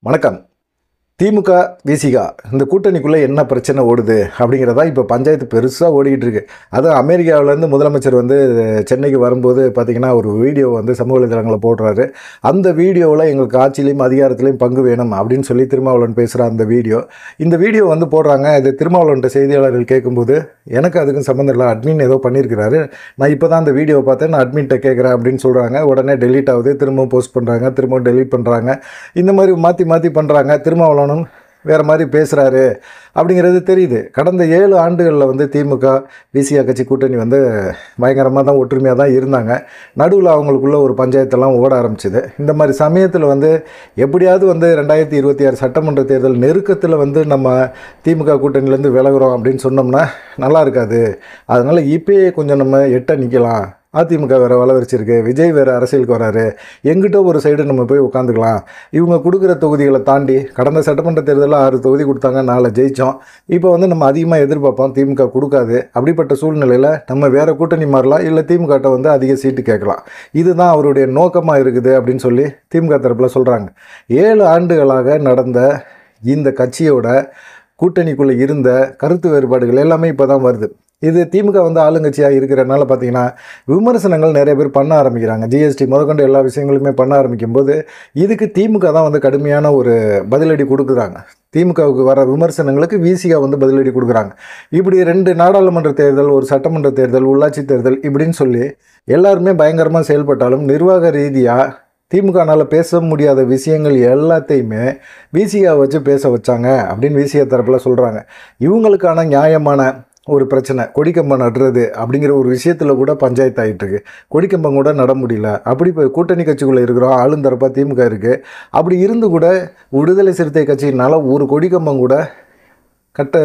வணக்கம் திமுக விசிகா இந்த கூட்டணிக்குள்ளே என்ன பிரச்சனை ஓடுது அப்படிங்கிறதா இப்போ பஞ்சாயத்து பெருசாக ஓடிக்கிட்டு இருக்கு அதுவும் அமெரிக்காவிலேருந்து முதலமைச்சர் வந்து சென்னைக்கு வரும்போது பார்த்திங்கன்னா ஒரு வீடியோ வந்து சமூக வலைதளங்களில் போடுறாரு அந்த வீடியோவில் எங்களுக்கு ஆட்சியிலையும் அதிகாரத்திலையும் பங்கு வேணும் அப்படின்னு சொல்லி திருமாவளவன் பேசுகிற அந்த வீடியோ இந்த வீடியோ வந்து போடுறாங்க இது திருமாவளவன்ட்ட செய்தியாளர்கள் கேட்கும்போது எனக்கு அதுக்கும் சம்மந்தம் இல்லை அட்மின் ஏதோ பண்ணியிருக்கிறாரு நான் இப்போ தான் அந்த வீடியோ பார்த்தேன் நான் அட்மின்ட்ட கேட்குறேன் அப்படின்னு சொல்கிறாங்க உடனே டெலீட் ஆகுது திரும்பவும் போஸ்ட் பண்ணுறாங்க திரும்பவும் டெலீட் பண்ணுறாங்க இந்த மாதிரி மாற்றி மாற்றி பண்ணுறாங்க திருமாவளவனும் வேறு மாதிரி பேசுகிறாரு அப்படிங்கிறது தெரியுது கடந்த ஏழு ஆண்டுகளில் வந்து திமுக விசிகா கட்சி கூட்டணி வந்து பயங்கரமாக தான் ஒற்றுமையாக தான் இருந்தாங்க நடுவில் அவங்களுக்குள்ள ஒரு பஞ்சாயத்தெல்லாம் ஓட ஆரம்பிச்சுது இந்த மாதிரி சமயத்தில் வந்து எப்படியாவது வந்து ரெண்டாயிரத்தி இருபத்தி ஆறு சட்டமன்ற தேர்தல் நெருக்கத்தில் வந்து நம்ம திமுக கூட்டணியிலேருந்து விலகுறோம் அப்படின்னு சொன்னோம்னா நல்லா இருக்காது அதனால் இப்பயே கொஞ்சம் நம்ம எட்ட நிற்கலாம் அதிமுக வேறு வளர்ச்சிருக்கு விஜய் வேறு அரசியலுக்கு வராரு எங்கிட்ட ஒரு சைடு நம்ம போய் உட்காந்துக்கலாம் இவங்க கொடுக்குற தொகுதிகளை தாண்டி கடந்த சட்டமன்ற தேர்தலில் ஆறு தொகுதி கொடுத்தாங்க நாலு ஜெயித்தோம் இப்போ வந்து நம்ம அதிகமாக எதிர்பார்ப்போம் திமுக கொடுக்காது அப்படிப்பட்ட சூழ்நிலையில் நம்ம வேறு கூட்டணி மாறலாம் இல்லை திமுகட்ட வந்து அதிக சீட்டு கேட்கலாம் இதுதான் அவருடைய நோக்கமாக இருக்குது அப்படின்னு சொல்லி திமுக தரப்பில் சொல்கிறாங்க ஏழு ஆண்டுகளாக நடந்த இந்த கட்சியோட கூட்டணிக்குள்ளே இருந்த கருத்து வேறுபாடுகள் எல்லாமே இப்போ தான் வருது இது திமுக வந்து ஆளுங்கட்சியாக இருக்கிறனால பார்த்தீங்கன்னா விமர்சனங்கள் நிறைய பேர் பண்ண ஆரம்பிக்கிறாங்க ஜிஎஸ்டி முதற்கொண்டு எல்லா விஷயங்களுமே பண்ண ஆரம்பிக்கும் போது இதுக்கு திமுக தான் வந்து கடுமையான ஒரு பதிலடி கொடுக்குறாங்க திமுகவுக்கு வர விமர்சனங்களுக்கு விசிகா வந்து பதிலடி கொடுக்குறாங்க இப்படி ரெண்டு நாடாளுமன்ற தேர்தல் ஒரு சட்டமன்ற தேர்தல் உள்ளாட்சி தேர்தல் இப்படின்னு சொல்லி எல்லாருமே பயங்கரமாக செயல்பட்டாலும் நிர்வாக ரீதியாக திமுகனால் பேச முடியாத விஷயங்கள் எல்லாத்தையுமே விசிகா வச்சு பேச வச்சாங்க அப்படின்னு விசிகா தரப்பில் சொல்கிறாங்க இவங்களுக்கான நியாயமான ஒரு பிரச்சனை கொடிக்கம்பம் நடுறது அப்படிங்கிற ஒரு விஷயத்தில் கூட பஞ்சாயத்து ஆகிட்டு இருக்கு கொடிக்கம்பம் கூட நட முடியல அப்படி இப்போ கூட்டணி கட்சிக்குள்ளே இருக்கிறோம் ஆளுந்தரப்பாக திமுக இருக்குது அப்படி இருந்து கூட விடுதலை சிறுத்தை கட்சியினால ஒரு கொடிக்கம்பம் கூட கட்ட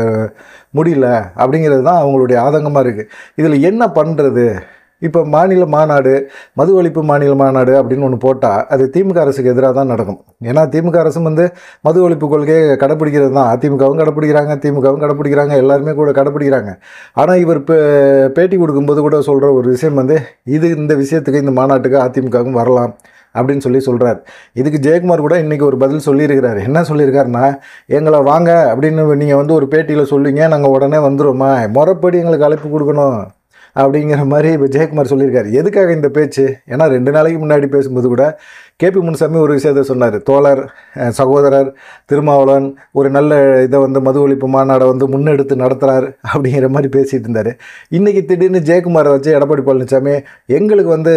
முடியல அப்படிங்கிறது தான் அவங்களுடைய ஆதங்கமாக இருக்குது இதில் என்ன பண்ணுறது இப்போ மாநில மாநாடு மது ஒழிப்பு மாநில மாநாடு அப்படின்னு ஒன்று போட்டால் அது திமுக அரசுக்கு எதிராக தான் நடக்கும் ஏன்னா திமுக அரசும் வந்து மது ஒழிப்பு கொள்கையை கடைப்பிடிக்கிறது தான் அதிமுகவும் கடைப்பிடிக்கிறாங்க திமுகவும் கடைப்பிடிக்கிறாங்க எல்லாருமே கூட கடைப்பிடிக்கிறாங்க ஆனால் இவர் பே பேட்டி கொடுக்கும்போது கூட சொல்கிற ஒரு விஷயம் வந்து இது இந்த விஷயத்துக்கு இந்த மாநாட்டுக்கு அதிமுகவும் வரலாம் அப்படின்னு சொல்லி சொல்கிறார் இதுக்கு ஜெயக்குமார் கூட இன்றைக்கி ஒரு பதில் சொல்லியிருக்கிறாரு என்ன சொல்லியிருக்காருன்னா எங்களை வாங்க அப்படின்னு நீங்கள் வந்து ஒரு பேட்டியில் சொல்லுவீங்க நாங்கள் உடனே வந்துடுவோமா முறைப்படி எங்களுக்கு அழைப்பு கொடுக்கணும் அப்படிங்கிற மாதிரி இப்போ ஜெயக்குமார் சொல்லியிருக்காரு எதுக்காக இந்த பேச்சு ஏன்னா ரெண்டு நாளைக்கு முன்னாடி பேசும்போது கூட கேபி முனுசாமி ஒரு விஷயத்த சொன்னார் தோழர் அஹ், சகோதரர் திருமாவளவன் ஒரு நல்ல இதை வந்து மது ஒழிப்பு மாநாடை வந்து முன்னெடுத்து நடத்துகிறார் அப்படிங்கிற மாதிரி பேசிகிட்டு இருந்தார் இன்றைக்கி திடீர்னு ஜெயக்குமாரை வச்சு எடப்பாடி பழனிசாமி எங்களுக்கு வந்து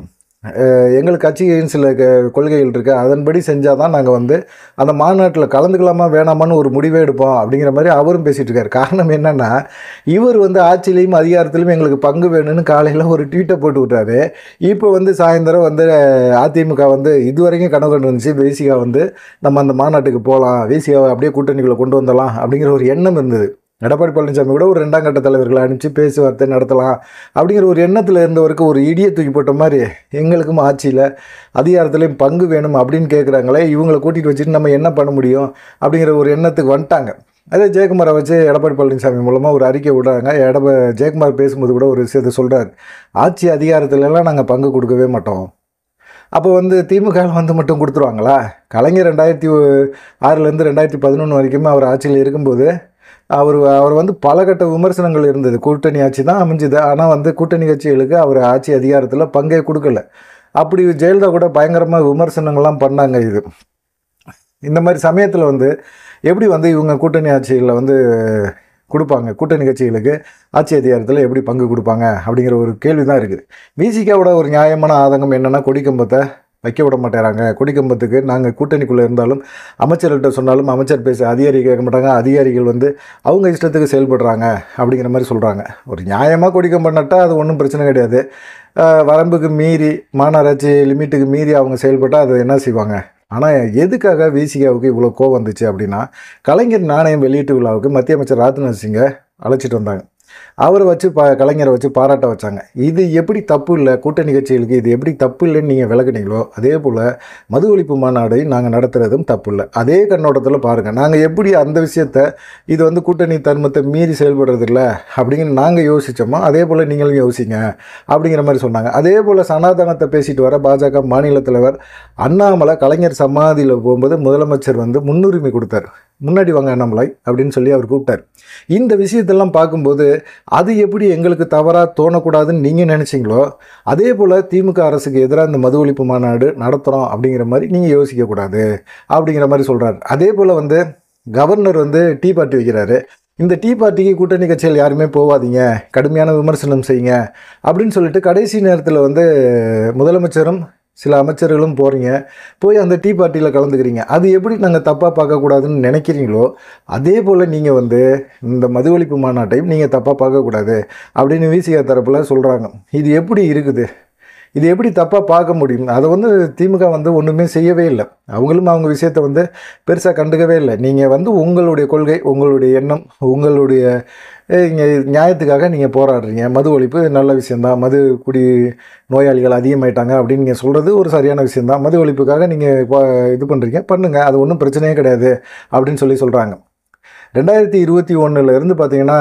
அஹ், எங்களுக்கு கட்சியின் சில க- கொள்கைகள் இருக்குது அதன்படி செஞ்சால் தான் நாங்கள் வந்து அந்த மாநாட்டில் கலந்துக்கலாமா வேணாமான்னு ஒரு முடிவே எடுப்போம் அப்படிங்கிற மாதிரி அவரும் பேசிகிட்டு இருக்காரு காரணம் என்னென்னா இவர் வந்து ஆட்சியிலையும் அதிகாரத்திலையும் எங்களுக்கு பங்கு வேணும்னு காலையில் ஒரு ட்வீட்டை போட்டு விட்டாரு இப்போ வந்து சாயந்தரம் வந்து அஹ், அதிமுக வந்து இதுவரைக்கும் கனவு கண்டு வந்துச்சு விசிகா வந்து நம்ம அந்த மாநாட்டுக்கு போகலாம் விசிகாவை அப்படியே கூட்டணிக்குள்ளே கொண்டு வந்துடலாம் அப்படிங்கிற ஒரு எண்ணம் இருந்தது எடப்பாடி பழனிசாமி கூட ஒரு ரெண்டாம் கட்ட தலைவர்களை அனுப்பிச்சு பேச்சுவார்த்தை நடத்தலாம் அப்படிங்கிற ஒரு எண்ணத்தில் இருந்தவருக்கு ஒரு இடியை தூக்கி போட்ட மாதிரி எங்களுக்கும் ஆட்சியில் அதிகாரத்துலேயும் பங்கு வேணும் அப்படின்னு கேட்குறாங்களே இவங்களை கூட்டிகிட்டு வச்சுட்டு நம்ம என்ன பண்ண முடியும் அப்படிங்கிற ஒரு எண்ணத்துக்கு வந்துட்டாங்க அதே ஜெயக்குமாரை வச்சு எடப்பாடி பழனிசாமி மூலமாக ஒரு அறிக்கை விடுறாங்க எடப்ப ஜெயக்குமார் பேசும்போது கூட ஒரு விஷயத்தை சொல்கிறார் ஆட்சி அதிகாரத்துலலாம் நாங்கள் பங்கு கொடுக்கவே மாட்டோம் அப்போ வந்து திமுக வந்து மட்டும் கொடுத்துருவாங்களா கலைஞர் ரெண்டாயிரத்தி ஆறுலேருந்து ரெண்டாயிரத்தி பதினொன்று வரைக்குமே அவர் ஆட்சியில் இருக்கும்போது அவர் அவர் வந்து பல கட்ட விமர்சனங்கள் இருந்தது கூட்டணி ஆட்சி தான் அமைஞ்சுது ஆனால் வந்து கூட்டணி கட்சிகளுக்கு அவர் ஆட்சி அதிகாரத்தில் பங்கே கொடுக்கல அப்படி ஜெயலலிதா கூட பயங்கரமாக விமர்சனங்கள்லாம் பண்ணாங்க இது இந்த மாதிரி சமயத்தில் வந்து எப்படி வந்து இவங்க கூட்டணி ஆட்சியில் வந்து கொடுப்பாங்க கூட்டணி கட்சிகளுக்கு ஆட்சி அதிகாரத்தில் எப்படி பங்கு கொடுப்பாங்க அப்படிங்கிற ஒரு கேள்வி தான் இருக்குது விசிகாவோட ஒரு நியாயமான ஆதங்கம் என்னென்னா கொடிக்கம்பத்தை வைக்க விட மாட்டேறாங்க கொடிக்கம்பத்துக்கு நாங்கள் கூட்டணிக்குள்ளே இருந்தாலும் அமைச்சர்கள்ட்ட சொன்னாலும் அமைச்சர் பேச அதிகாரி கேட்க மாட்டாங்க அதிகாரிகள் வந்து அவங்க இஷ்டத்துக்கு செயல்படுறாங்க அப்படிங்கிற மாதிரி சொல்கிறாங்க ஒரு நியாயமாக கொடிக்கம்பம் நட்டால் அது ஒன்றும் பிரச்சனை கிடையாது ஆஹ் வரம்புக்கு மீறி மாநகராட்சி லிமிட்டுக்கு மீறி அவங்க செயல்பட்டால் அதை என்ன செய்வாங்க ஆனால் எதுக்காக விசிகாவுக்கு இவ்வளோ கோவம் வந்துச்சு அப்படின்னா கலைஞர் நாணயம் வெளியீட்டு விழாவுக்கு மத்திய அமைச்சர் ராஜ்நாத் சிங்கை அழைச்சிட்டு வந்தாங்க அவரை வச்சு பா கலைஞரை வச்சு பாராட்ட வச்சாங்க இது எப்படி தப்பு இல்லை கூட்டணி கட்சிகளுக்கு இது எப்படி தப்பு இல்லைன்னு நீங்கள் விளக்குனீங்களோ அதே போல் மது ஒழிப்பு மாநாடை நாங்கள் நடத்துகிறதும் தப்பு இல்லை அதே கண்ணோட்டத்தில் பாருங்கள் நாங்கள் எப்படி அந்த விஷயத்த இது வந்து கூட்டணி தர்மத்தை மீறி செயல்படுறது இல்லை அப்படிங்கிற நாங்கள் யோசித்தோமோ அதே போல் நீங்களும் யோசிங்க அப்படிங்கிற மாதிரி சொன்னாங்க அதே போல் சனாதனத்தை பேசிட்டு வர பாஜக மாநில தலைவர் அண்ணாமலை கலைஞர் சமாதியில் போகும்போது முதலமைச்சர் வந்து முன்னுரிமை கொடுத்தார் முன்னாடி வாங்க அண்ணாமலை அப்படின்னு சொல்லி அவர் கூப்பிட்டார் இந்த விஷயத்தெல்லாம் பார்க்கும்போது அது எப்படி எங்களுக்கு தவறாக தோணக்கூடாதுன்னு நீங்கள் நினச்சிங்களோ அதே போல் திமுக அரசுக்கு எதிராக இந்த மது ஒழிப்பு மாநாடு நடத்துகிறோம் அப்படிங்கிற மாதிரி நீங்கள் யோசிக்கக்கூடாது அப்படிங்கிற மாதிரி சொல்கிறார் அதே போல் வந்து கவர்னர் வந்து டீ பார்ட்டி வைக்கிறாரு இந்த டீ பார்ட்டிக்கு கூட்டணி கட்சிகள் யாருமே போகாதீங்க கடுமையான விமர்சனம் செய்யுங்க அப்படின்னு சொல்லிட்டு கடைசி நேரத்தில் வந்து முதலமைச்சரும் சில அமைச்சர்களும் போகிறீங்க போய் அந்த டீ பார்ட்டியில் கலந்துக்கிறீங்க அது எப்படி நாங்கள் தப்பாக பார்க்கக்கூடாதுன்னு நினைக்கிறீங்களோ அதே போல் நீங்கள் வந்து இந்த மது ஒழிப்பு மாநாட்டையும் நீங்கள் தப்பாக பார்க்கக்கூடாது அப்படின்னு விசிகா தரப்பில் சொல்கிறாங்க இது எப்படி இருக்குது இது எப்படி தப்பாக பார்க்க முடியும் அதை வந்து திமுக வந்து ஒன்றுமே செய்யவே இல்லை அவங்களும் அவங்க விஷயத்தை வந்து பெருசாக கண்டுக்கவே இல்லை நீங்கள் வந்து உங்களுடைய கொள்கை உங்களுடைய எண்ணம் உங்களுடைய இங்கே நியாயத்துக்காக நீங்கள் போராடுறீங்க மது ஒழிப்பு நல்ல விஷயந்தான் மது குடி நோயாளிகள் அதிகமாயிட்டாங்க அப்படின்னு நீங்கள் சொல்கிறது ஒரு சரியான விஷயந்தான் மது ஒழிப்புக்காக நீங்கள் இது பண்ணுறீங்க பண்ணுங்கள் அது ஒன்றும் பிரச்சனையே கிடையாது அப்படின்னு சொல்லி சொல்கிறாங்க ரெண்டாயிரத்தி இருபத்தி ஒன்றுலேருந்து பார்த்தீங்கன்னா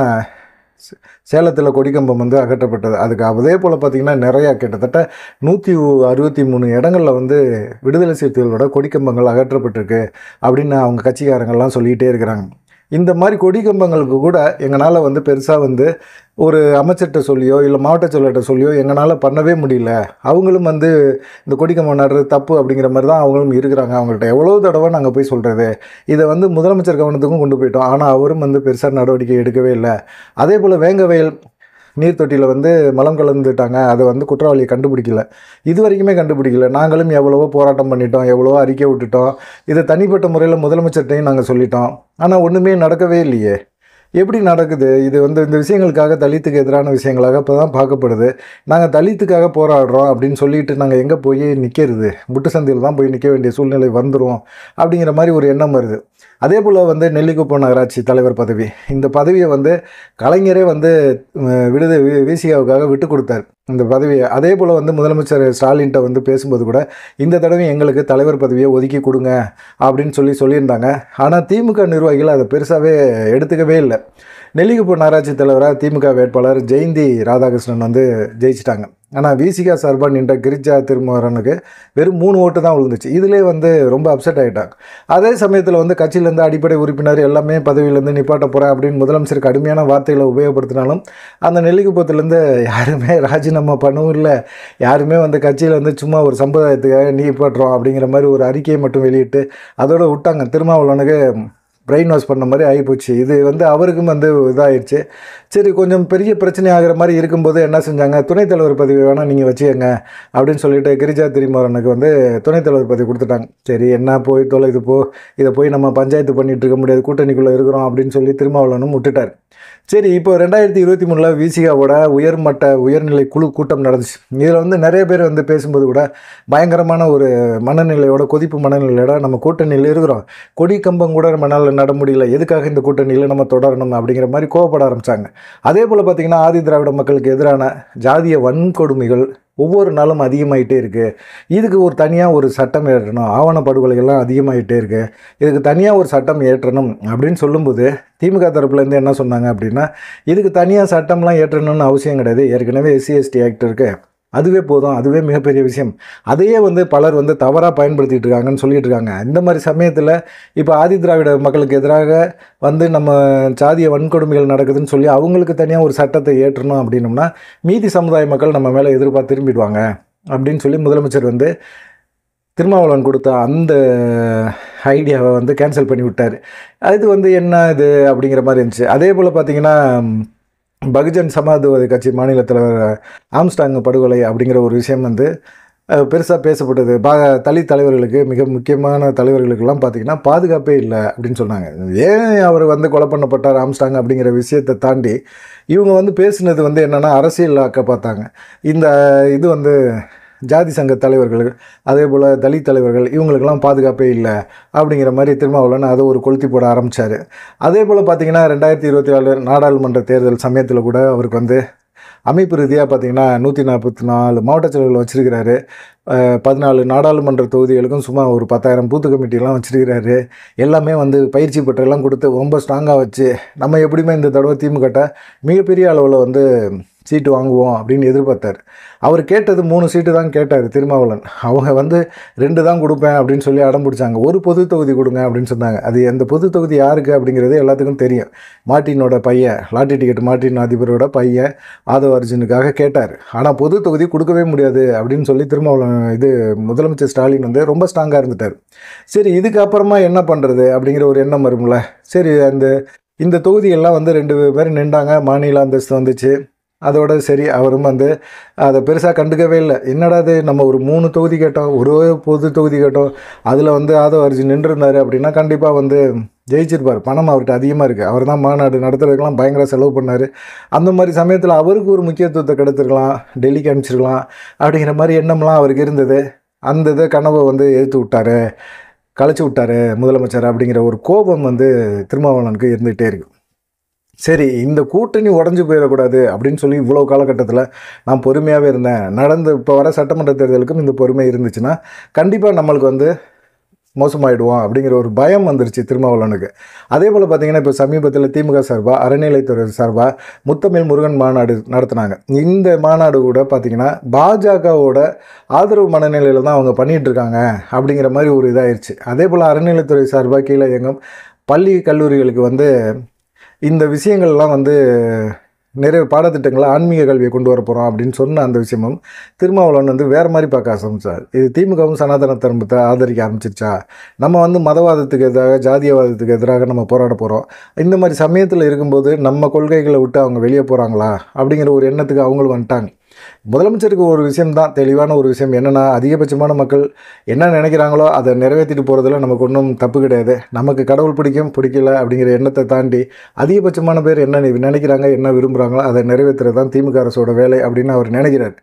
சேலத்தில் கொடிக்கம்பம் வந்து அகற்றப்பட்டது அதுக்கு அதே போல் பார்த்திங்கன்னா நிறையா கிட்டத்தட்ட நூற்றி அறுபத்தி மூணு இடங்களில் வந்து விடுதலை சிறுத்தைகளோட கொடிக்கம்பங்கள் அகற்றப்பட்டிருக்கு அப்படின்னு அவங்க கட்சிக்காரங்கள்லாம் சொல்லிகிட்டே இருக்கிறாங்க இந்த மாதிரி கொடிக்கம்பங்களுக்கு கூட எங்களால் வந்து பெருசாக வந்து ஒரு அமைச்சர்கிட்ட சொல்லியோ இல்லை மாவட்ட செயலர்கிட்ட சொல்லியோ எங்களால் பண்ணவே முடியல அவங்களும் வந்து இந்த கொடிக்கம்பம் நடுறது தப்பு அப்படிங்கிற மாதிரி தான் அவங்களும் இருக்கிறாங்க அவங்கள்ட்ட எவ்வளோ தடவை நாங்கள் போய் சொல்கிறது இதை வந்து முதலமைச்சர் கவனத்துக்கும் கொண்டு போயிட்டோம் ஆனால் அவரும் வந்து பெருசாக நடவடிக்கை எடுக்கவே இல்லை அதே போல் வேங்கவயல் நீர் தொட்டியில் வந்து மலம் கலந்துட்டாங்க அதை வந்து குற்றவாளியை கண்டுபிடிக்கல இது வரைக்குமே கண்டுபிடிக்கல நாங்களும் எவ்வளவோ போராட்டம் பண்ணிட்டோம் எவ்வளவோ அறிக்கை விட்டுட்டோம் இதை தனிப்பட்ட முறையில் முதலமைச்சர்கிட்டையும் நாங்கள் சொல்லிட்டோம் ஆனால் ஒன்றுமே நடக்கவே இல்லையே எப்படி நடக்குது இது வந்து இந்த விஷயங்களுக்காக தலித்துக்கு எதிரான விஷயங்களாக இப்போ தான் பார்க்கப்படுது நாங்கள் தலித்துக்காக போராடுறோம் அப்படின்னு சொல்லிட்டு நாங்கள் எங்கே போய் நிற்கிறது முட்டு சந்தையில் தான் போய் நிற்க வேண்டிய சூழ்நிலை வந்துடும் அப்படிங்கிற மாதிரி ஒரு எண்ணம் வருது அதே போல் வந்து நெல்லிக்குப்பம் நகராட்சி தலைவர் பதவி இந்த பதவியை வந்து கலைஞரே வந்து அஹ், விடுத விசிகாவுக்காக விட்டு கொடுத்தார் இந்த பதவியை அதே போல் வந்து முதலமைச்சர் ஸ்டாலின்கிட்ட வந்து பேசும்போது கூட இந்த தடவை எங்களுக்கு தலைவர் பதவியை ஒதுக்கி கொடுங்க அப்படின்னு சொல்லி சொல்லியிருந்தாங்க ஆனால் திமுக நிர்வாகிகள் அதை பெருசாகவே எடுத்துக்கவே இல்லை நெல்லிக்குப்பம் நகராட்சி தலைவராக திமுக வேட்பாளர் ஜெயந்தி ராதாகிருஷ்ணன் வந்து ஜெயிச்சிட்டாங்க ஆனால் விசிகா சார்பாக நின்ற கிரிஜா திருமாறனுக்கு வெறும் மூணு ஓட்டு தான் விழுந்துச்சு இதிலே வந்து ரொம்ப அப்செட் ஆகிட்டாங்க அதே சமயத்தில் வந்து கட்சியிலேருந்து அடிப்படை உறுப்பினர் எல்லாமே பதவியிலேருந்து நிப்பாட்ட போகிறேன் அப்படின்னு முதலமைச்சர் கடுமையான வார்த்தைகளை உபயோகப்படுத்தினாலும் அந்த நெல்லிக்குப்பத்துலேருந்து யாருமே ராஜினாமா பண்ணவும் இல்லை யாருமே வந்து கட்சியில் வந்து சும்மா ஒரு சம்பிரதாயத்துக்காக நிப்பாட்டுறோம் அப்படிங்கிற மாதிரி ஒரு அறிக்கையை மட்டும் வெளியிட்டு அதோட விட்டாங்க திருமாவளவனுக்கு பிரெயின் வாஷ் பண்ண மாதிரி ஆகிப்போச்சு இது வந்து அவருக்கும் வந்து இதாகிடுச்சு சரி கொஞ்சம் பெரிய பிரச்சனை ஆகிற மாதிரி இருக்கும்போது என்ன செஞ்சாங்க துணைத் தலைவர் பதவி வேணால் நீங்கள் வச்சுக்கங்க அப்படின்னு சொல்லிட்டு கிரிஜா திரிமாறனுக்கு வந்து துணைத் தலைவர் பதவி கொடுத்துட்டாங்க சரி என்ன போய் தொலை இது போ இதை போய் நம்ம பஞ்சாயத்து பண்ணிட்டு இருக்க முடியாது கூட்டணிக்குள்ளே இருக்கிறோம் அப்படின்னு சொல்லி திருமாவளவனும் விட்டுட்டார் சரி இப்போ ரெண்டாயிரத்தி இருபத்தி மூணில் விசிகாவோட உயர்மட்ட உயர்நிலை குழு கூட்டம் நடந்துச்சு இதில் வந்து நிறைய பேர் வந்து பேசும்போது கூட பயங்கரமான ஒரு மனநிலையோட கொதிப்பு மனநிலையோட நம்ம கூட்டணியில் இருக்கிறோம் கொடி கம்பம் கூட நம்மளால் நட முடியல எதுக்காக இந்த கூட்டணியில் நம்ம தொடரணும் அப்படிங்கிற மாதிரி கோவப்பட ஆரம்பித்தாங்க அதே போல் பார்த்திங்கன்னா ஆதி திராவிட மக்களுக்கு எதிரான ஜாதிய வன்கொடுமைகள் ஒவ்வொரு நாளும் அதிகமாயிட்டே இருக்குது இதுக்கு ஒரு தனியாக ஒரு சட்டம் ஏற்றணும் ஆவண படுகொலைகள்லாம் அதிகமாயிட்டே இருக்குது இதுக்கு தனியாக ஒரு சட்டம் ஏற்றணும் அப்படின்னு சொல்லும்போது திமுக தரப்புலேருந்து என்ன சொன்னாங்க அப்படின்னா இதுக்கு தனியாக சட்டம்லாம் ஏற்றணும்னு அவசியம் கிடையாது ஏற்கனவே எஸ்சி எஸ்டி ஆக்ட் இருக்குது அதுவே போதும் அதுவே மிகப்பெரிய விஷயம் அதையே வந்து பலர் வந்து தவறாக பயன்படுத்திட்டு இருக்காங்கன்னு சொல்லிட்டு இருக்காங்க இந்த மாதிரி சமயத்தில் இப்போ ஆதி திராவிட மக்களுக்கு எதிராக வந்து நம்ம சாதிய வன்கொடுமைகள் நடக்குதுன்னு சொல்லி அவங்களுக்கு தனியாக ஒரு சட்டத்தை ஏற்றணும் அப்படின்னோம்னா மீதி சமுதாய மக்கள் நம்ம மேலே எதிர்பார்த்து திரும்பிடுவாங்க அப்படின்னு சொல்லி முதலமைச்சர் வந்து திருமாவளவன் கொடுத்த அந்த ஐடியாவை வந்து கேன்சல் பண்ணி விட்டார் அது வந்து என்ன இது அப்படிங்கிற மாதிரி இருந்துச்சு அதே போல் பார்த்தீங்கன்னா பகுஜன் சமாஜ்வாதி கட்சி மாநில தலைவர் ஆம்ஸ்டாங் படுகொலை அப்படிங்கிற ஒரு விஷயம் வந்து பெருசாக பேசப்பட்டது பா தலித் தலைவர்களுக்கு மிக முக்கியமான தலைவர்களுக்கெல்லாம் பார்த்தீங்கன்னா பாதுகாப்பே இல்லை அப்படின்னு சொன்னாங்க ஏன் அவர் வந்து கொலை பண்ணப்பட்டார் ஆம்ஸ்டாங் அப்படிங்கிற விஷயத்தை தாண்டி இவங்க வந்து பேசுனது வந்து என்னென்னா அரசியலாக்க பார்த்தாங்க இந்த இது வந்து ஜாதி சங்க தலைவர்கள் அதே போல் தலித் தலைவர்கள் இவங்களுக்கெல்லாம் பாதுகாப்பே இல்லை அப்படிங்கிற மாதிரி திருமாவளவன் அதை ஒரு கொளுத்தி போட ஆரம்பித்தார் அதே போல் பார்த்தீங்கன்னா ரெண்டாயிரத்தி இருபத்தி நாலு நாடாளுமன்ற தேர்தல் சமயத்தில் கூட அவருக்கு வந்து அமைப்பு ரீதியாக பார்த்தீங்கன்னா நூற்றி நாற்பத்தி நாலு மாவட்ட செயலர்கள் வச்சிருக்கிறாரு அஹ், பதினாலு நாடாளுமன்ற தொகுதிகளுக்கும் சும்மா ஒரு பத்தாயிரம் பூத்து கமிட்டிலாம் வச்சிருக்கிறாரு எல்லாமே வந்து பயிற்சி பெற்றெல்லாம் கொடுத்து ரொம்ப ஸ்ட்ராங்காக வச்சு நம்ம எப்படியுமே இந்த தடவை திமுகட்ட மிகப்பெரிய அளவில் வந்து சீட்டு வாங்குவோம் அப்படின்னு எதிர்பார்த்தார் அவர் கேட்டது மூணு சீட்டு தான் கேட்டார் திருமாவளவன் அவங்க வந்து ரெண்டு தான் கொடுப்பேன் அப்படின்னு சொல்லி அடம் பிடிச்சாங்க ஒரு பொது தொகுதி கொடுங்க அப்படின்னு சொன்னாங்க அது அந்த பொது தொகுதி யாருக்கு அப்படிங்கிறது எல்லாத்துக்கும் தெரியும் மார்ட்டினோட பையன் லாட்டரி டிக்கெட் மார்ட்டின் அதிபரோட பையன் ஆதவ அர்ஜுனுக்காக கேட்டார் ஆனால் பொது தொகுதி கொடுக்கவே முடியாது அப்படின்னு சொல்லி திருமாவளவன் இது முதலமைச்சர் ஸ்டாலின் வந்து ரொம்ப ஸ்ட்ராங்காக இருந்துட்டார் சரி இதுக்கப்புறமா என்ன பண்ணுறது அப்படிங்கிற ஒரு எண்ணம் வரும்ல சரி அந்த இந்த தொகுதியெல்லாம் வந்து ரெண்டு பேர் நின்றாங்க மாநில அந்தஸ்து வந்துச்சு அதோட சரி அவரும் வந்து அதை பெருசாக கண்டுக்கவே இல்லை என்னடா இது நம்ம ஒரு மூணு தொகுதி கேட்டோம் ஒரு பொது தொகுதி கேட்டோம் அதில் வந்து ஆதவ அர்ஜுன் நின்றுருந்தார் அப்படின்னா கண்டிப்பாக வந்து ஜெயிச்சிருப்பார் பணம் அவர்கிட்ட அதிகமாக இருக்குது அவர் தான் மாநாடு நடத்துறதுக்கெல்லாம் பயங்கர செலவு பண்ணார் அந்த மாதிரி சமயத்தில் அவருக்கு ஒரு முக்கியத்துவத்தை கெடுத்துருக்கலாம் டெல்லிக்கு அனுப்பிச்சிருக்கலாம் அப்படிங்கிற மாதிரி எண்ணம்லாம் அவருக்கு இருந்தது அந்த இதை கனவை வந்து எடுத்து விட்டாரு கலைச்சி விட்டாரு முதலமைச்சர் அப்படிங்கிற ஒரு கோபம் வந்து திருமாவளவனுக்கு இருந்துகிட்டே இருக்கு சரி இந்த கூட்டணி உடஞ்சி போயிடக்கூடாது அப்படின்னு சொல்லி இவ்வளோ காலகட்டத்தில் நான் பொறுமையாகவே இருந்தேன் நடந்து இப்போ வர சட்டமன்ற தேர்தலுக்கும் இந்த பொறுமை இருந்துச்சுன்னா கண்டிப்பாக நம்மளுக்கு வந்து மோசமாயிடுவோம் அப்படிங்கிற ஒரு பயம் வந்துருச்சு திருமாவளவனுக்கு அதே போல் பார்த்தீங்கன்னா இப்போ சமீபத்தில் திமுக சார்பாக அறநிலைத்துறை சார்பாக முத்தமிழ் முருகன் மாநாடு நடத்துனாங்க இந்த மாநாடு கூட பார்த்தீங்கன்னா பாஜகவோட ஆதரவு மனநிலையில் தான் அவங்க பண்ணிகிட்டு இருக்காங்க அப்படிங்கிற மாதிரி ஒரு இதாயிருச்சு அதே போல் அறநிலைத்துறை சார்பாக கீழே இயங்கும் பள்ளி கல்லூரிகளுக்கு வந்து இந்த விஷயங்கள்லாம் வந்து நிறைய பாடத்திட்டங்களை ஆன்மீக கல்வியை கொண்டு வர போகிறோம் அப்படின்னு சொன்ன அந்த விஷயமும் திருமாவளவன் வந்து வேறு மாதிரி பார்க்க ஆரம்பிச்சார் இது திமுகவும் சனாதன தர்மத்தை ஆதரிக்க ஆரம்பிச்சிருச்சா நம்ம வந்து மதவாதத்துக்கு எதிராக ஜாதியவாதத்துக்கு எதிராக நம்ம போராட போகிறோம் இந்த மாதிரி சமயத்தில் இருக்கும்போது நம்ம கொள்கைகளை விட்டு அவங்க வெளியே போகிறாங்களா அப்படிங்கிற ஒரு எண்ணத்துக்கு அவங்களும் வந்துட்டாங்க முதலமைச்சருக்கு ஒரு விஷயம் தான் தெளிவான ஒரு விஷயம் என்னென்னா அதிகபட்சமான மக்கள் என்ன நினைக்கிறாங்களோ அதை நிறைவேற்றிட்டு போகிறதுல நமக்கு ஒன்றும் தப்பு கிடையாது நமக்கு கடவுள் பிடிக்கும் பிடிக்கல அப்படிங்கிற எண்ணத்தை தாண்டி அதிகபட்சமான பேர் என்ன நி- நினைக்கிறாங்க என்ன விரும்புகிறாங்களோ அதை நிறைவேற்றுறது தான் திமுக அரசோட வேலை அப்படின்னு அவர் நினைக்கிறார்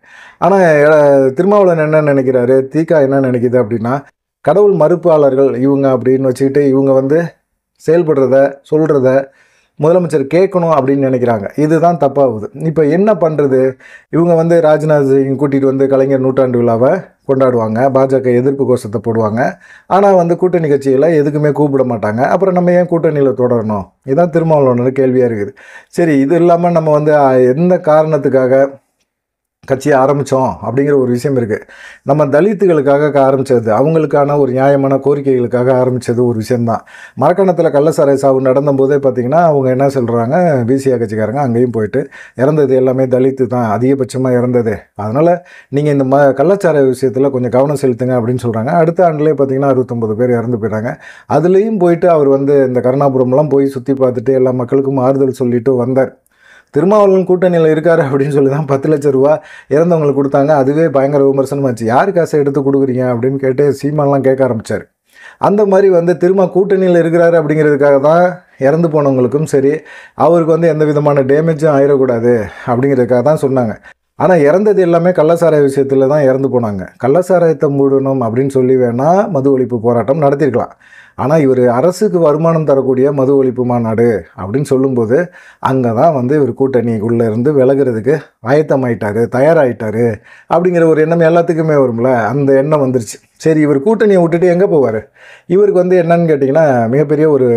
ஆனால் திருமாவளவன் என்ன நினைக்கிறாரு தீகா என்ன நினைக்குது அப்படின்னா கடவுள் மறுப்பாளர்கள் இவங்க அப்படின்னு வச்சுக்கிட்டு இவங்க வந்து செயல்படுறத சொல்கிறத முதலமைச்சர் கேட்கணும் அப்படின்னு நினைக்கிறாங்க இதுதான் தப்பாகுது இப்போ என்ன பண்ணுறது இவங்க வந்து ராஜ்நாத் சிங் கூட்டிகிட்டு வந்து கலைஞர் நூற்றாண்டு விழாவை கொண்டாடுவாங்க பாஜக எதிர்ப்பு கோஷத்தை போடுவாங்க ஆனால் வந்து கூட்டணி கட்சிகளை எதுக்குமே கூப்பிட மாட்டாங்க அப்புறம் நம்ம ஏன் கூட்டணியில் தொடரணும் இதுதான் திருமாவளவனோட கேள்வியாக இருக்குது சரி இது இல்லாமல் நம்ம வந்து அஹ், எந்த காரணத்துக்காக கட்சியை ஆரம்பித்தோம் அப்படிங்கிற ஒரு விஷயம் இருக்குது நம்ம தலித்துகளுக்காக ஆரம்பித்தது அவங்களுக்கான ஒரு நியாயமான கோரிக்கைகளுக்காக ஆரம்பித்தது ஒரு விஷயம்தான் மரக்கணத்தில் கள்ளசாரை சாவு நடந்தபோதே பார்த்திங்கன்னா அவங்க என்ன சொல்கிறாங்க பிசிஆ கட்சிக்காரங்க அங்கேயும் போயிட்டு இறந்தது எல்லாமே தலித்து தான் அதிகபட்சமாக இறந்தது அதனால் நீங்கள் இந்த ம கள்ளச்சார விஷயத்தில் கொஞ்சம் கவனம் செலுத்துங்க அப்படின்னு சொல்கிறாங்க அடுத்த ஆண்டுலேயே பார்த்தீங்கன்னா அறுபத்தொம்பது பேர் இறந்து போயிட்டாங்க அதுலேயும் போயிட்டு அவர் வந்து இந்த கருணாபுரம்லாம் போய் சுற்றி பார்த்துட்டு எல்லா மக்களுக்கும் ஆறுதல் சொல்லிட்டு வந்தார் திருமாவளவன் கூட்டணியில் இருக்காரு அப்படின்னு சொல்லி தான் பத்து லட்ச ரூபா இறந்தவங்களுக்கு கொடுத்தாங்க அதுவே பயங்கர விமர்சனமாச்சு யார் காசை எடுத்து கொடுக்குறீங்க அப்படின்னு கேட்டு சீமான்லாம் கேட்க ஆரம்பிச்சார் அந்த மாதிரி வந்து திரும்ப கூட்டணியில் இருக்கிறாரு அப்படிங்கிறதுக்காக தான் இறந்து போனவங்களுக்கும் சரி அவருக்கு வந்து எந்த விதமான டேமேஜும் ஆயிடக்கூடாது அப்படிங்கிறதுக்காக தான் சொன்னாங்க ஆனால் இறந்தது எல்லாமே கள்ளசாராய விஷயத்தில் தான் இறந்து போனாங்க கள்ளசாராயத்தை மூடணும் அப்படின்னு சொல்லி வேணால் மது ஒழிப்பு போராட்டம் நடத்தியிருக்கலாம் ஆனால் இவர் அரசுக்கு வருமானம் தரக்கூடிய மது ஒழிப்பு மாநாடு அப்படின்னு சொல்லும்போது அங்கே தான் வந்து இவர் கூட்டணிக்குள்ளே இருந்து விலகிறதுக்கு ஆயத்தமாயிட்டாரு தயாராகிட்டாரு அப்படிங்கிற ஒரு எண்ணம் எல்லாத்துக்குமே வரும்ல அந்த எண்ணம் வந்துருச்சு சரி இவர் கூட்டணியை விட்டுட்டு எங்கே போவார் இவருக்கு வந்து என்னன்னு கேட்டிங்கன்னா மிகப்பெரிய ஒரு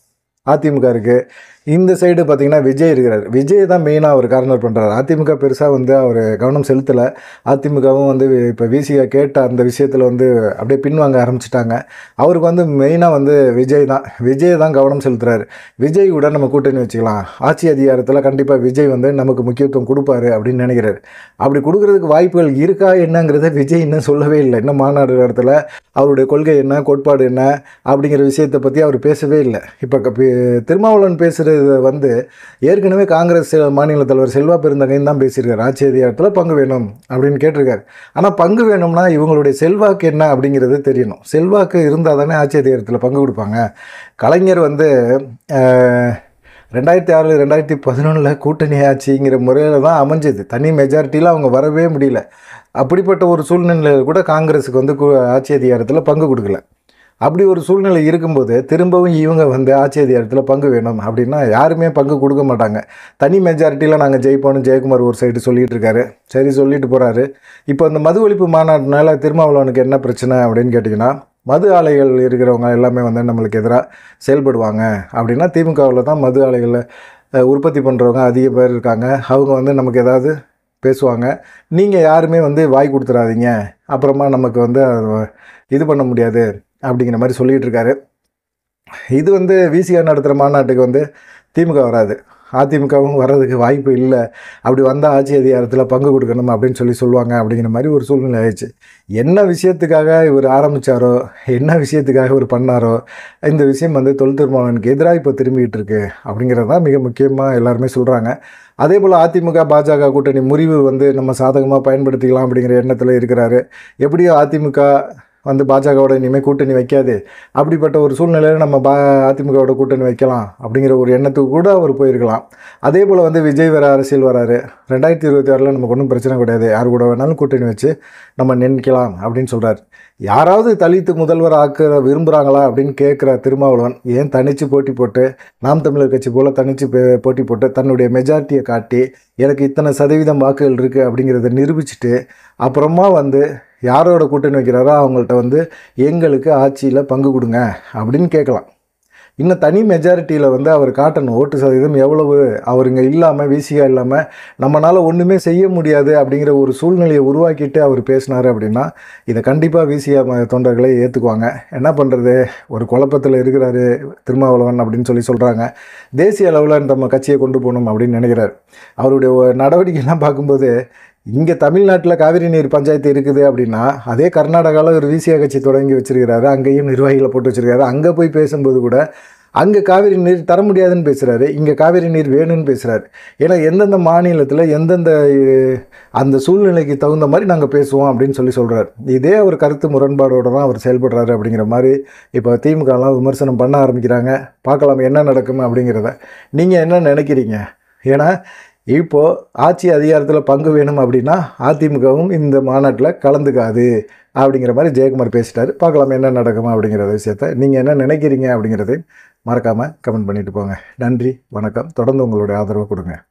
அதிமுக இருக்குது இந்த சைடு பார்த்தீங்கன்னா விஜய் இருக்கிறார் விஜய் தான் மெயினாக அவர் கார்னர் பண்ணுறாரு அதிமுக பெருசாக வந்து அவர் கவனம் செலுத்தலை அதிமுகவும் வந்து இப்போ விசிகா கேட்ட அந்த விஷயத்தில் வந்து அப்படியே பின்வாங்க ஆரம்பிச்சிட்டாங்க அவருக்கு வந்து மெயினாக வந்து விஜய் தான் விஜய் தான் கவனம் செலுத்துறாரு விஜய் கூட நம்ம கூட்டணி வச்சுக்கலாம் ஆட்சி அதிகாரத்தில் கண்டிப்பாக விஜய் வந்து நமக்கு முக்கியத்துவம் கொடுப்பாரு அப்படின்னு நினைக்கிறாரு அப்படி கொடுக்கறதுக்கு வாய்ப்புகள் இருக்கா என்னங்கிறத விஜய் இன்னும் சொல்லவே இல்லை இன்னும் மாநாடு இடத்துல அவருடைய கொள்கை என்ன கோட்பாடு என்ன அப்படிங்கிற விஷயத்தை பற்றி அவர் பேசவே இல்லை இப்போ திருமாவளவன் பேசுகிறது வந்து ஏற்கனவே காங்கிரஸ் மாநில தலைவர் செல்வா பெருந்தகையும் தான் பேசியிருக்காரு ஆட்சி அதிகாரத்தில் பங்கு வேணும் அப்படின்னு கேட்டிருக்காரு ஆனால் பங்கு வேணும்னா இவங்களுடைய செல்வாக்கு என்ன அப்படிங்கிறது தெரியணும் செல்வாக்கு இருந்தால் தானே ஆட்சி அதிகாரத்தில் பங்கு கொடுப்பாங்க கலைஞர் வந்து அஹ், ரெண்டாயிரத்தி ஆறு ரெண்டாயிரத்தி பதினொன்றில் கூட்டணி ஆட்சிங்கிற முறையில் தான் அமைஞ்சது தனி மெஜாரிட்டியில் அவங்க வரவே முடியல அப்படிப்பட்ட ஒரு சூழ்நிலையில் கூட காங்கிரஸுக்கு வந்து கு- ஆட்சி அதிகாரத்தில் பங்கு கொடுக்கல அப்படி ஒரு சூழ்நிலை இருக்கும்போது திரும்பவும் இவங்க வந்து ஆட்சி அதிகாரத்தில் பங்கு வேணும் அப்படின்னா யாருமே பங்கு கொடுக்க மாட்டாங்க தனி மெஜாரிட்டியில் நாங்கள் ஜெயிப்போம்னு ஜெயக்குமார் ஒரு சைடு சொல்லிட்டு இருக்காரு சரி சொல்லிட்டு போகிறாரு இப்போ இந்த மது ஒழிப்பு மாநாட்டினால திருமாவளவனுக்கு என்ன பிரச்சனை அப்படின்னு கேட்டிங்கன்னா மது ஆலைகள் இருக்கிறவங்க எல்லாமே வந்து நம்மளுக்கு எதிராக செயல்படுவாங்க அப்படின்னா திமுகவில் தான் மது ஆலைகளில் அஹ், உற்பத்தி பண்ணுறவங்க அதிக பேர் இருக்காங்க அவங்க வந்து நமக்கு ஏதாவது பேசுவாங்க நீங்கள் யாருமே வந்து வாய் கொடுத்துறாதீங்க அப்புறமா நமக்கு வந்து அது இது பண்ண முடியாது அப்படிங்கிற மாதிரி சொல்லிகிட்டு இருக்காரு இது வந்து விசிஆர் நடத்துகிற மாநாட்டுக்கு வந்து திமுக வராது அதிமுகவும் வர்றதுக்கு வாய்ப்பு இல்லை அப்படி வந்தால் ஆட்சி அதிகாரத்தில் பங்கு கொடுக்கணும் அப்படின்னு சொல்லி சொல்லுவாங்க அப்படிங்கிற மாதிரி ஒரு சூழ்நிலை ஆயிடுச்சு என்ன விஷயத்துக்காக இவர் ஆரம்பித்தாரோ என்ன விஷயத்துக்காக இவர் பண்ணாரோ இந்த விஷயம் வந்து தொல் திருமாவளவனுக்கு எதிராக இப்போ திரும்பிக்கிட்டு இருக்கு அப்படிங்கிறது தான் மிக முக்கியமாக எல்லாருமே சொல்கிறாங்க அதே போல் அதிமுக பாஜக கூட்டணி முறிவு வந்து நம்ம சாதகமாக பயன்படுத்திக்கலாம் அப்படிங்கிற எண்ணத்தில் இருக்கிறாரு எப்படியோ அதிமுக வந்து பாஜகவோட இனிமேல் கூட்டணி வைக்காது அப்படிப்பட்ட ஒரு சூழ்நிலையில் நம்ம பா அதிமுகவோட கூட்டணி வைக்கலாம் அப்படிங்கிற ஒரு எண்ணத்துக்கு கூட அவர் போயிருக்கலாம் அதே போல் வந்து விஜய் வேறு அரசியல் வராரு ரெண்டாயிரத்தி இருபத்தி ஆறில் நமக்கு ஒன்றும் பிரச்சனை கிடையாது யார் கூட வேணாலும் கூட்டணி வச்சு நம்ம நினைக்கலாம் அப்படின்னு சொல்கிறார் யாராவது தலித்து முதல்வர் ஆக்க விரும்புகிறாங்களா அப்படின்னு கேட்குற திருமாவளவன் ஏன் தனித்து போட்டி போட்டு நாம் தமிழர் கட்சி போல் தனித்து பே- போட்டி போட்டு தன்னுடைய மெஜாரிட்டியை காட்டி எனக்கு இத்தனை சதவீதம் வாக்குகள் இருக்குது அப்படிங்கிறத நிரூபிச்சுட்டு அப்புறமா வந்து யாரோட கூட்டணி வைக்கிறாரோ அவங்கள்ட்ட வந்து எங்களுக்கு ஆட்சியில் பங்கு கொடுங்க அப்படின்னு கேட்கலாம் இன்னும் தனி மெஜாரிட்டியில் வந்து அவர் காட்டணும் ஓட்டு சதவீதம் எவ்வளவு அவருங்க இல்லாமல் விசிகா இல்லாமல் நம்மளால் ஒன்றுமே செய்ய முடியாது அப்படிங்கிற ஒரு சூழ்நிலையை உருவாக்கிட்டு அவர் பேசினார் அப்படின்னா இதை கண்டிப்பாக விசிகா தொண்டர்களே ஏற்றுக்குவாங்க என்ன பண்ணுறது ஒரு குழப்பத்தில் இருக்கிறாரு திருமாவளவன் அப்படின்னு சொல்லி சொல்கிறாங்க தேசிய அளவில் நம்ம கட்சியை கொண்டு போகணும் அப்படின்னு நினைக்கிறார் அவருடைய ஒ- நடவடிக்கைலாம் பார்க்கும்போது இங்கே தமிழ்நாட்டில் காவிரி நீர் பஞ்சாயத்து இருக்குது அப்படின்னா அதே கர்நாடகாவில் ஒரு விசியா கட்சி தொடங்கி வச்சிருக்கிறாரு அங்கேயும் நிர்வாகிகளை போட்டு வச்சிருக்காரு அங்கே போய் பேசும்போது கூட அங்கே காவிரி நீர் தர முடியாதுன்னு பேசுகிறாரு இங்கே காவிரி நீர் வேணும்னு பேசுகிறாரு ஏன்னா எந்தெந்த மாநிலத்தில் எந்தெந்த அஹ், அந்த சூழ்நிலைக்கு தகுந்த மாதிரி நாங்கள் பேசுவோம் அப்படின்னு சொல்லி சொல்கிறார் இதே ஒரு கருத்து முரண்பாடோட தான் அவர் செயல்படுறாரு அப்படிங்கிற மாதிரி இப்போ திமுகலாம் விமர்சனம் பண்ண ஆரம்பிக்கிறாங்க பார்க்கலாம் என்ன நடக்கும் அப்படிங்கிறத நீங்கள் என்ன நினைக்கிறீங்க ஏன்னா இப்போது ஆட்சி அதிகாரத்தில் பங்கு வேணும் அப்படின்னா அதிமுகவும் இந்த மாநாட்டில் கலந்துக்காது அப்படிங்கிற மாதிரி ஜெயக்குமார் பேசிட்டாரு பார்க்கலாம் என்ன நடக்கும் அப்படிங்கிற விஷயத்த நீங்கள் என்ன நினைக்கிறீங்க அப்படிங்கிறதை மறக்காமல் கமெண்ட் பண்ணிட்டு போங்க நன்றி வணக்கம் தொடர்ந்து உங்களுடைய ஆதரவை கொடுங்க